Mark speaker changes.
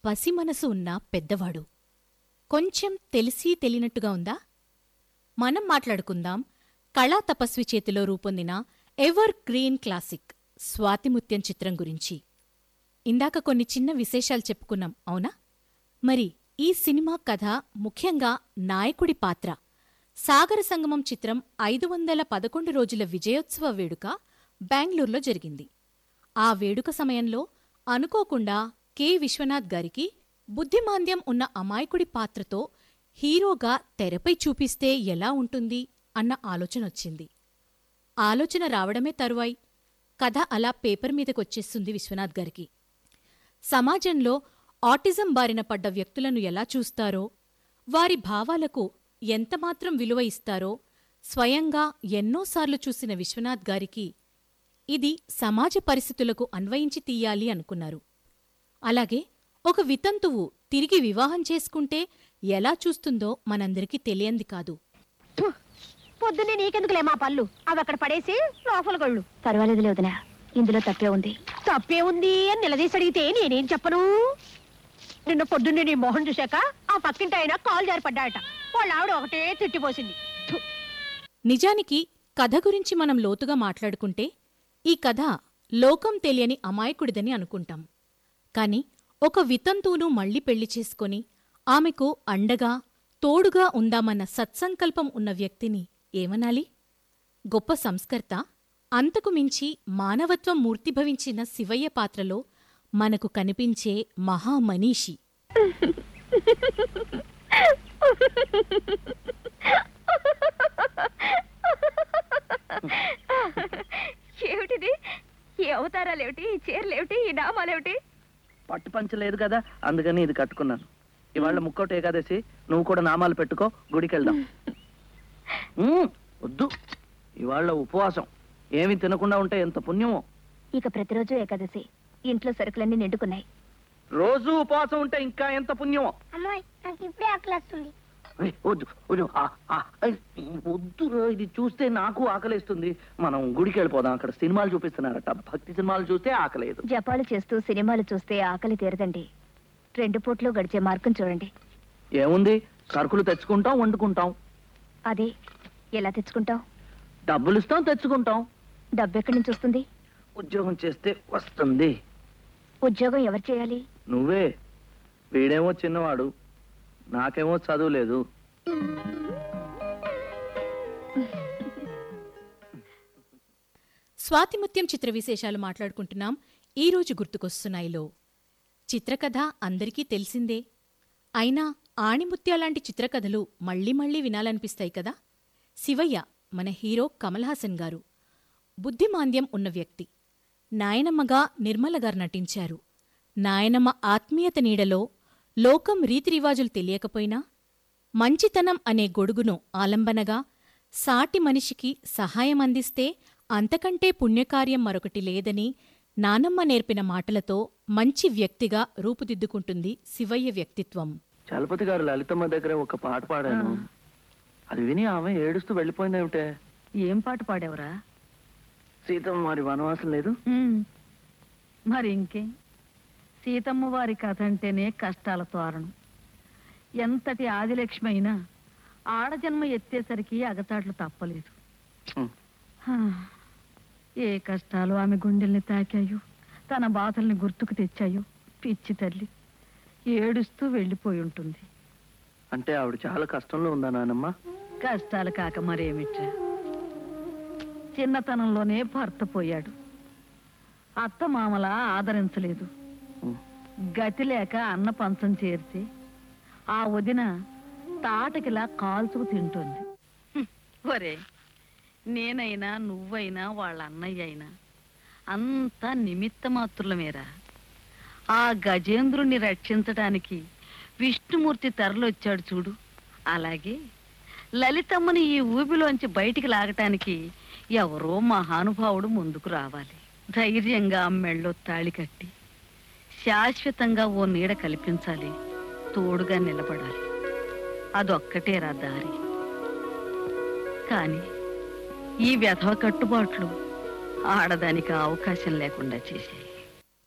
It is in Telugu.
Speaker 1: పసి మనసు ఉన్న పెద్దవాడు కొంచెం తెలిసి తెలియనట్టుగా ఉందా మనం మాట్లాడుకుందాం కళా తపస్వి చేతిలో రూపొందిన ఎవర్ గ్రీన్ క్లాసిక్ స్వాతిముత్యం చిత్రం గురించి ఇందాక కొన్ని చిన్న విశేషాలు చెప్పుకున్నాం అవునా మరి ఈ సినిమా కథ ముఖ్యంగా నాయకుడి పాత్ర సాగర సంగమం చిత్రం ఐదు వందల పదకొండు రోజుల విజయోత్సవ వేడుక బెంగళూరులో జరిగింది ఆ వేడుక సమయంలో అనుకోకుండా కె విశ్వనాథ్ గారికి బుద్ధిమాంద్యం ఉన్న అమాయకుడి పాత్రతో హీరోగా తెరపై చూపిస్తే ఎలా ఉంటుంది అన్న ఆలోచనొచ్చింది ఆలోచన రావడమే తరువాయి కథ అలా పేపర్ మీదకొచ్చేస్తుంది విశ్వనాథ్ గారికి సమాజంలో ఆటిజం బారిన పడ్డ వ్యక్తులను ఎలా చూస్తారో వారి భావాలకు ఎంతమాత్రం విలువ ఇస్తారో స్వయంగా ఎన్నోసార్లు చూసిన విశ్వనాథ్ గారికి ఇది సమాజ పరిస్థితులకు అన్వయించి తీయాలి అనుకున్నారు అలాగే ఒక వితంతువు తిరిగి వివాహం చేసుకుంటే ఎలా చూస్తుందో మనందరికీ తెలియంది కాదు
Speaker 2: థు, పొద్దున్నే నీకెందుకులే మా పళ్ళు అవి అక్కడ పడేసి లోపల గొళ్ళు పర్వాలేదు వదినా ఇందులో తప్పే ఉంది తప్పే ఉంది అని నిలదీసి అడిగితే నేనేం చెప్పను నిన్న పొద్దున్నే నీ మొహం చూశాక ఆ పక్కింటి ఆయన కాల్ జారి పడ్డాట వాళ్ళ ఆవిడ ఒకటే తిట్టిపోసింది థు,
Speaker 1: నిజానికి కథ గురించి మనం లోతుగా మాట్లాడుకుంటే ఈ కథ లోకం తెలియని అమాయకుడిదని అనుకుంటాం కాని ఒక వితంతువును మళ్ళీ పెళ్లి చేసుకొని ఆమెకు అండగా తోడుగా ఉందామన్న సత్సంకల్పం ఉన్న వ్యక్తిని ఏమనాలి గొప్ప సంస్కర్త అంతకు మించి మానవత్వం మూర్తిభవించిన శివయ్య పాత్రలో మనకు కనిపించే మహామనీషి
Speaker 2: ఏమిటిది ఈ అవతారాలేమిటి ఈ చీరలేమిటి ఈ నామాలేమిటి
Speaker 3: పట్టు పంచ లేదు కదా అందుకని ఇది కట్టుకున్నాను ఇవాళ ముక్కోటి ఏకాదశి నువ్వు కూడా నామాలు పెట్టుకో గుడికి వెళ్దాం ఉమ్, వద్దు ఇవాళ ఉపవాసం ఏమి తినకుండా ఉంటే ఎంత పుణ్యమో
Speaker 2: ఇక ప్రతిరోజు ఏకాదశి ఇంట్లో సరుకులన్నీ నిండుకున్నాయి
Speaker 3: రోజు ఉపవాసం ఉంటే ఇంకా ఎంత పుణ్యమో
Speaker 4: అమ్మాయి నాకు ఇప్పుడే ఆకలి వస్తుంది
Speaker 3: ఏయ్, వద్దు వద్దు ఆ, ఆ, ఏయ్, వద్దురా ఇది చూస్తే నాకు ఆకలేస్తుంది మనం గుడికి వెళ్ళిపోదాం అక్కడ సినిమాలు చూపిస్తున్నారట భక్తి సినిమాలు చూస్తే ఆకలేదు
Speaker 2: జపాలు చేస్తూ సినిమాలు చూస్తే ఆకలి తీరదండి రెండు పూట్లు గడిచే మార్గం చూడండి
Speaker 3: ఏముంది సరుకులు తెచ్చుకుంటాం వండుకుంటాం
Speaker 2: అదే ఎలా తెచ్చుకుంటావు
Speaker 3: డబ్బులు ఇస్తాం తెచ్చుకుంటాం
Speaker 2: డబ్బు ఎక్కడి నుంచి వస్తుంది
Speaker 3: ఉద్యోగం చేస్తే వస్తుంది
Speaker 2: ఉద్యోగం ఎవరు చేయాలి
Speaker 3: నువ్వే వీడేమో చిన్నవాడు నాకేమో చదువు లేదు
Speaker 1: స్వాతిముత్యం చిత్ర విశేషాలు మాట్లాడుకుంటున్నాం ఈరోజు గుర్తుకొస్తున్నాయిలో చిత్రకథ అందరికీ తెలిసిందే అయినా ఆణిముత్యాలాంటి చిత్రకథలు మళ్ళీ మళ్ళీ వినాలనిపిస్తాయి కదా శివయ్య మన హీరో కమల్ హాసన్ గారు బుద్ధిమాంద్యం ఉన్న వ్యక్తి నాయనమ్మగా నిర్మల గారు నటించారు నాయనమ్మ ఆత్మీయత నీడలో లోకం రీతిరివాజులు తెలియకపోయినా మంచితనం అనే గొడుగును ఆలంబనగా సాటి మనిషికి సహాయం అందిస్తే అంతకంటే పుణ్యకార్యం మరొకటి లేదని నానమ్మ నేర్పిన మాటలతో మంచి వ్యక్తిగా రూపుదిద్దుకుంటుంది శివయ్య వ్యక్తిత్వం
Speaker 3: చలపతి గారు లలితమ్మ దగ్గర ఒక పాట పాడాను అది విని ఆమె ఏడుస్తూ వెళ్ళిపోయిందేమిటే
Speaker 5: ఏం పాట పాడావురా
Speaker 3: సీతమ్మ మరి వనవాసం లేదు
Speaker 5: మరి ఇంకే సీతమ్మ వారి కథ అంటేనే కష్టాల తోరణం ఎంతటి ఆదిలక్ష్మి అయినా ఆడజన్మ ఎత్తేసరికి అగతాట్లు తప్పలేదు
Speaker 3: హ్మ్.
Speaker 5: హా, ఏ కష్టాలు ఆమె గుండెల్ని తాకాయో తన బాధల్ని గుర్తుకు తెచ్చాయో పిచ్చి తల్లి ఏడుస్తూ వెళ్ళిపోయి ఉంటుంది
Speaker 3: అంటే ఆవిడ చాలా కష్టంలో ఉందా నానమ్మ
Speaker 5: కష్టాలు కాక మరేమిట్రా చిన్నతనంలోనే భర్త పోయాడు అత్త మామల ఆదరించలేదు
Speaker 3: హ్మ్.
Speaker 5: గతి లేక అన్న పంచం చేర్చి ఆ వదిన తాటకిలా కాల్చుకు తింటుంది ఒరే నేనైనా నువ్వైనా వాళ్ళ అన్నయ్య అయినా అంతా నిమిత్త మాత్రులమేరా ఆ గజేంద్రుణ్ణి రక్షించటానికి విష్ణుమూర్తి తరలొచ్చాడు చూడు అలాగే లలితమ్మని ఈ ఊబిలోంచి బయటికి లాగటానికి ఎవరో మహానుభావుడు ముందుకు రావాలి ధైర్యంగా మెళ్ళో తాళి కట్టి శాశ్వతంగా ఓ నీడ కల్పించాలి తోడుగా నిలబడాలి అదొక్కటేరా దారి కానీ ఈ వ్యధవ కట్టుబాట్లు ఆడదానికి అవకాశం లేకుండా చేశాయి